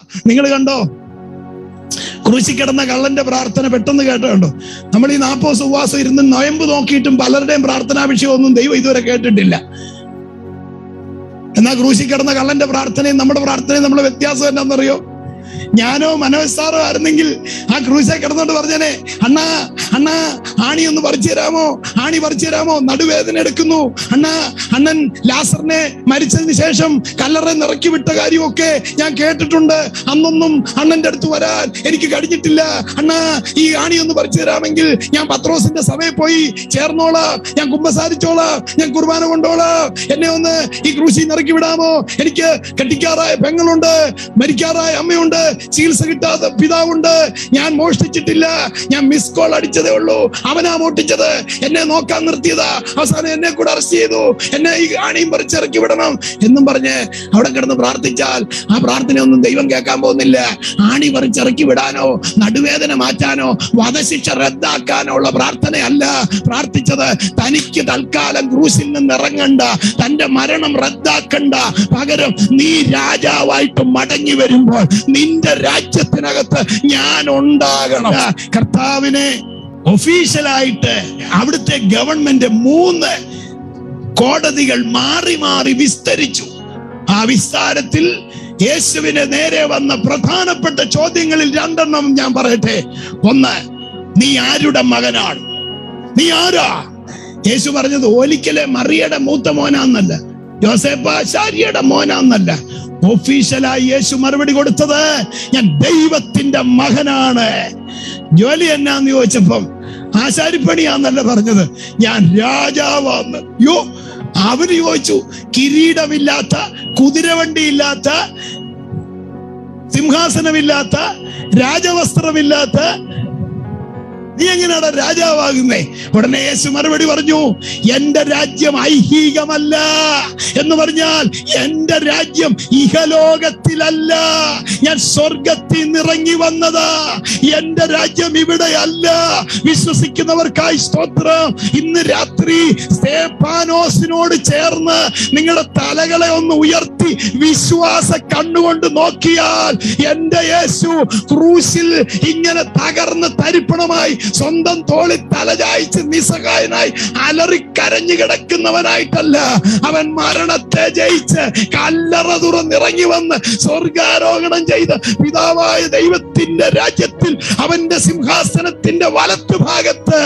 നിങ്ങൾ കണ്ടോ ക്രൂശി കിടന്ന കള്ളന്റെ പ്രാർത്ഥന പെട്ടെന്ന് കേട്ടോ നമ്മൾ ഈ നാൽപ്പത് ദിവസം ഉപവാസം ഇരുന്ന് നൊയമ്പ് നോക്കിയിട്ടും പലരുടെയും പ്രാർത്ഥനാ വിഷയമൊന്നും ദൈവം ഇതുവരെ കേട്ടിട്ടില്ല എന്നാ ക്രൂശി കിടന്ന കള്ളന്റെ പ്രാർത്ഥനയും നമ്മുടെ പ്രാർത്ഥനയും നമ്മുടെ വ്യത്യാസം എന്താണെന്നറിയോ ഞാനോ മനോജ് സാറോ ആയിരുന്നെങ്കിൽ ആ ക്രൂശെ കിടന്നോണ്ട് പറഞ്ഞേനെ അണ്ണാ അണ്ണാ ആണി ഒന്ന് പറിച്ചു തരാമോ ആണി പറിച്ചു തരാമോ നടുവേദന എടുക്കുന്നു അണ്ണാ അണ്ണൻ ലാസറിനെ മരിച്ചതിന് ശേഷം കല്ലറ നിറക്കി വിട്ട കാര്യമൊക്കെ ഞാൻ കേട്ടിട്ടുണ്ട് അന്നൊന്നും അണ്ണന്റെ അടുത്ത് വരാൻ എനിക്ക് കഴിഞ്ഞിട്ടില്ല അണ്ണാ ഈ ആണി ഒന്ന് പറിച്ചു തരാമെങ്കിൽ ഞാൻ പത്രോസിന്റെ സഭയിൽ പോയി ചേർന്നോളാം ഞാൻ കുമ്പസാരിച്ചോളാം ഞാൻ കുർബാന കൊണ്ടോളാം എന്നെ ഒന്ന് ഈ ക്രൂശി നിറക്കി വിടാമോ എനിക്ക് കെട്ടിക്കാറായ പെങ്ങളുണ്ട് മരിക്കാറായ അമ്മയുണ്ട് ചികിത്സ കിട്ടാത്ത പിതാവുണ്ട് ഞാൻ മോഷ്ടിച്ചിട്ടില്ല ഞാൻ മിസ് കോൾ അടിച്ചതേ ഉള്ളൂ അവനാ മോട്ടിച്ചത് എന്നെ നോക്കാൻ നിർത്തിയതാ അവസാനം എന്നെ കൂടെ അറസ്റ്റ് ചെയ്തു എന്നെ ഈ ആണിയും പറിച്ചിറക്കി വിടണം എന്നും പറഞ്ഞ് അവിടെ കിടന്ന് പ്രാർത്ഥിച്ചാൽ ആ പ്രാർത്ഥനയൊന്നും ദൈവം കേൾക്കാൻ പോകുന്നില്ല ആണി പറിച്ചിറക്കി വിടാനോ നടുവേദന മാറ്റാനോ വധശിക്ഷ റദ്ദാക്കാനോ ഉള്ള പ്രാർത്ഥനയല്ല പ്രാർത്ഥിച്ചത് തനിക്ക് തൽക്കാലം ക്രൂശിൽ നിന്ന് ഇറങ്ങണ്ട തന്റെ മരണം റദ്ദാക്കണ്ട പകരം നീ രാജാവായിട്ട് മടങ്ങി വരുമ്പോൾ നിന്റെ രാജ്യത്തിനകത്ത് ഞാൻ ഉണ്ടാകണം കർത്താവിനെ ഒഫീഷ്യലായിട്ട് അവിടുത്തെ ഗവൺമെന്റ് മൂന്ന് കോടതികൾ മാറി മാറി വിസ്തരിച്ചു ആ വിസ്താരത്തിൽ യേശുവിന് നേരെ വന്ന പ്രധാനപ്പെട്ട ചോദ്യങ്ങളിൽ രണ്ടെണ്ണം ഞാൻ പറയട്ടെ ഒന്ന് നീ ആരുടെ മകനാണ് നീ ആരാ യേശു പറഞ്ഞത് ഓലിക്കലെ മറിയുടെ മൂത്ത മോനാന്നല്ല യോസേപ്പ ശാരിയുടെ മോനാന്നല്ല ഒഫീഷ്യലായി യേശു മറുപടി കൊടുത്തത് ഞാൻ ദൈവത്തിന്റെ മകനാണ് ജോലി എന്നാന്ന് ചോദിച്ചപ്പം ആശാരിപ്പണിയാന്നല്ല പറഞ്ഞത് ഞാൻ രാജാവാന്ന് യോ അവര് ചോദിച്ചു കിരീടമില്ലാത്ത കുതിരവണ്ടിയില്ലാത്ത സിംഹാസനമില്ലാത്ത രാജവസ്ത്രമില്ലാത്ത നീ എങ്ങനെയാണ് രാജാവാകുന്നേ ഉടനെ യേശു മറുപടി പറഞ്ഞു എന്റെ രാജ്യം ഐഹികമല്ല എന്ന് പറഞ്ഞാൽ എന്റെ രാജ്യം ഇഹലോകത്തിലല്ല ഞാൻ സ്വർഗത്തിൽ നിറങ്ങി വന്നതാ എന്റെ രാജ്യം ഇവിടെയല്ല വിശ്വസിക്കുന്നവർക്കായി സ്തോത്രം ഇന്ന് രാത്രി സ്തേഫാനോസിനോട് ചേർന്ന് നിങ്ങളുടെ തലകളെ ഒന്ന് ഉയർത്തി വിശ്വാസ കണ്ണുകൊണ്ട് നോക്കിയാൽ എന്റെ യേശു ക്രൂശിൽ ഇങ്ങനെ തകർന്ന് തരിപ്പണമായി സ്വന്തം തോളി തലചായ്ച്ച് നിസ്സഹായനായി അലറിക്കരഞ്ഞു കിടക്കുന്നവനായിട്ടല്ല അവൻ മരണത്തെ ജയിച്ച് കല്ലറ തുറന്നിറങ്ങി വന്ന് സ്വർഗാരോഹണം ചെയ്ത് പിതാവായ ദൈവത്തിന്റെ രാജ്യത്തിൽ അവന്റെ സിംഹാസനത്തിന്റെ വലത്തു ഭാഗത്ത്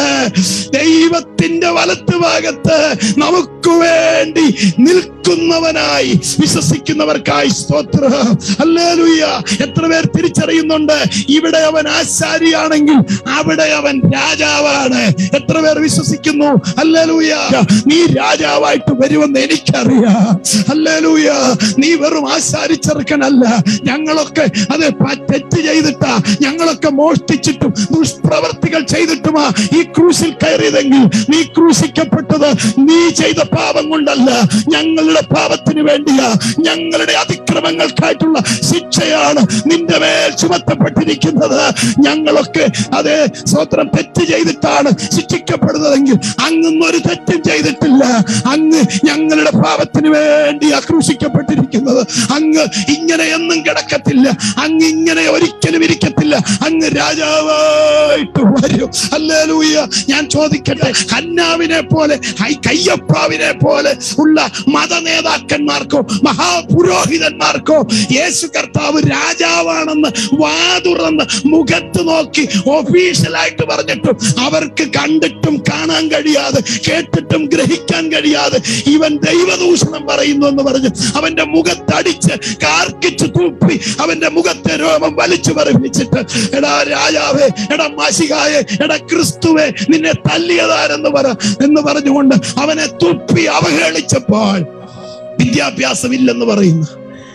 ദൈവത്തിന്റെ വലത്തു ഭാഗത്ത് നമുക്ക് വേണ്ടി നിൽക്കുന്നവനായി വിശ്വസിക്കുന്നവർക്കായി സ്തോത്രം അല്ലേലൂയ എത്ര പേർ തിരിച്ചറിയുന്നുണ്ട് ഇവിടെ അവൻ ആശാരിയാണെങ്കിൽ അവിടെ അവൻ രാജാവാണ് എത്ര പേർ വിശ്വസിക്കുന്നു അല്ലേലൂയ നീ രാജാവായിട്ട് വരുമെന്ന് എനിക്കറിയാം അല്ലേലൂയ നീ വെറും ആശാരിച്ചെറുക്കനല്ല ഞങ്ങളൊക്കെ അത് പ- തെറ്റ് ചെയ്തിട്ടാ ഞങ്ങളൊക്കെ മോഷ്ടിച്ചിട്ടും ദുഷ്പ്രവർത്തികൾ ചെയ്തിട്ടുമാ ഈ ക്രൂശിൽ കയറിയതെങ്കിൽ നീ ക്രൂശിക്കപ്പെട്ടത് നീ ചെയ്ത പാപം കൊണ്ടല്ല ഞങ്ങളുടെ പാപത്തിന് വേണ്ടിയാ ഞങ്ങളുടെ അതിക്രമങ്ങൾക്കായിട്ടുള്ള ശിക്ഷയാണ് നിന്റെ മേൽ ചുമത്തപ്പെട്ടിരിക്കുന്നത് ഞങ്ങളൊക്കെ അതെ സ്വത്രം തെറ്റ് ചെയ്തിട്ടാണ് ശിക്ഷിക്കപ്പെടുന്നതെങ്കിൽ അങ്ങൊരു തെറ്റും ചെയ്തിട്ടില്ല അങ്ങ് ഞങ്ങളുടെ പാപത്തിന് വേണ്ടി ആക്രൂശിക്കപ്പെട്ടിരിക്കുന്നത് അങ്ങ് ഇങ്ങനെ എന്നും കിടക്കത്തില്ല അങ്ങ് ഇങ്ങനെ ഒരിക്കലും ഇരിക്കത്തില്ല അങ്ങ് രാജാവായിട്ട് വരും അല്ലേലൂയ ഞാൻ ചോദിക്കട്ടെ ഹന്നാവിനെ പോലെ ഹൈ- കയ്യപ്പാവിനെ പോലെ ഉള്ള മത നേതാക്കന്മാർക്കോ മഹാപുരോഹിതന്മാർക്കോ യേശു കർത്താവ് രാജാവാണെന്ന് വാതുറന്ന് മുഖത്ത് നോക്കി ഒഫീഷ്യലായിട്ട് പറഞ്ഞിട്ടും അവർക്ക് കണ്ടിട്ടും കാണാൻ കഴിയാതെ കേട്ടിട്ടും ഗ്രഹിക്കാൻ കഴിയാതെ ഇവൻ ദൈവദൂഷണം പറയുന്നു എന്ന് പറഞ്ഞ് അവന്റെ മുഖത്തടിച്ച് കാർക്കിച്ച് തൂപ്പി അവന്റെ മുഖത്തെ രോമം വലിച്ചു പറപ്പിച്ചിട്ട് എടാ രാജാവേ എടാ മാഷികായെ എടാ ക്രിസ്തുവേ നിന്നെ തല്ലിയതാരെന്ന് പറ എന്ന് പറഞ്ഞുകൊണ്ട് അവനെ തുപ്പി അവഹേളിച്ചപ്പോൾ വിദ്യാഭ്യാസമില്ലെന്ന് പറയുന്നു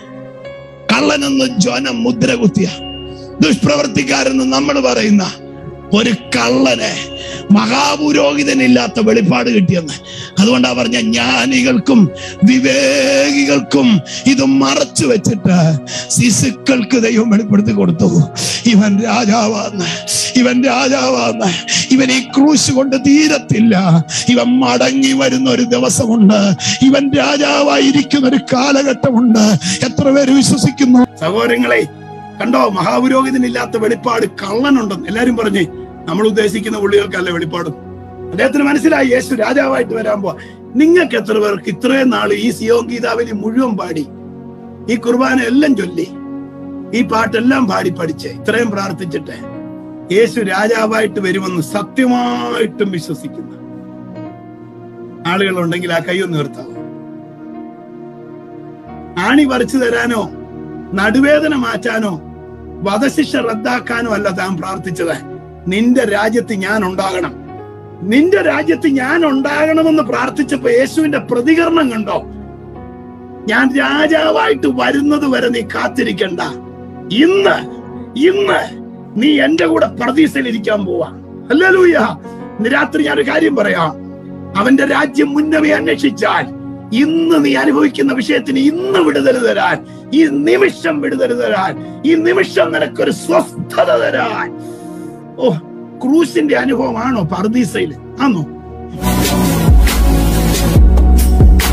കള്ളനെന്ന് ജനം മുദ്ര കുത്തിയ ദുഷ്പ്രവർത്തിക്കാരെന്ന് നമ്മൾ പറയുന്ന ഒരു കള്ളനെ മഹാപുരോഹിതനില്ലാത്ത വെളിപ്പാട് കിട്ടിയെന്ന് അതുകൊണ്ടാ പറഞ്ഞ ജ്ഞാനികൾക്കും വിവേകികൾക്കും ഇത് മറച്ചു വെച്ചിട്ട് ശിശുക്കൾക്ക് ദൈവം വെളിപ്പെടുത്തി കൊടുത്തു ഇവൻ രാജാവാന്ന് ഇവൻ രാജാവാന്ന് ഇവൻ ഈ ക്രൂശ് കൊണ്ട് തീരത്തില്ല ഇവൻ മടങ്ങി വരുന്ന ഒരു ദിവസമുണ്ട് ഇവൻ രാജാവായിരിക്കുന്ന ഒരു കാലഘട്ടമുണ്ട് എത്ര പേര് വിശ്വസിക്കുന്നു സഹോദരങ്ങളെ കണ്ടോ മഹാപുരോഹിതനില്ലാത്ത വെളിപ്പാട് കള്ളനുണ്ടെന്ന് എല്ലാരും പറഞ്ഞേ നമ്മൾ ഉദ്ദേശിക്കുന്ന പുള്ളികൾക്കല്ല വെളിപ്പാടും അദ്ദേഹത്തിന് മനസ്സിലായി യേശു രാജാവായിട്ട് വരാൻ പോവാ നിങ്ങൾക്ക് എത്ര പേർക്ക് ഇത്രയും നാൾ ഈ സിയോം ഗീതാവലി മുഴുവൻ പാടി ഈ കുർബാന എല്ലാം ചൊല്ലി ഈ പാട്ടെല്ലാം പാടി പഠിച്ച് ഇത്രയും പ്രാർത്ഥിച്ചിട്ട് യേശു രാജാവായിട്ട് വരുമെന്ന് സത്യമായിട്ടും വിശ്വസിക്കുന്ന ആളുകളുണ്ടെങ്കിൽ ആ കൈയൊന്ന് നിർത്താം ആണി പറിച്ചു തരാനോ നടുവേദന മാറ്റാനോ വധശിക്ഷ റദ്ദാക്കാനോ അല്ല താൻ പ്രാർത്ഥിച്ചത് നിന്റെ രാജ്യത്ത് ഞാൻ ഉണ്ടാകണം നിന്റെ രാജ്യത്ത് ഞാൻ ഉണ്ടാകണമെന്ന് പ്രാർത്ഥിച്ചപ്പോ യേശുവിന്റെ പ്രതികരണം കണ്ടോ ഞാൻ രാജാവായിട്ട് വരുന്നത് വരെ നീ കാത്തിരിക്കണ്ട ഇന്ന് ഇന്ന് നീ എന്റെ കൂടെ പ്രതീക്ഷയിൽ ഇരിക്കാൻ പോവാ അല്ലൂയ്യ ഇന്ന് രാത്രി ഞാൻ ഒരു കാര്യം പറയാം അവന്റെ രാജ്യം മുന്നമേ അന്വേഷിച്ചാൽ ഇന്ന് നീ അനുഭവിക്കുന്ന വിഷയത്തിന് ഇന്ന് വിടുതൽ തരാൻ ഈ നിമിഷം വിടുതൽ തരാൻ ഈ നിമിഷം നിനക്കൊരു സ്വസ്ഥത തരാൻ ഓ ക്രൂസിന്റെ അനുഭവമാണോ പർദീസയിൽ ആണോ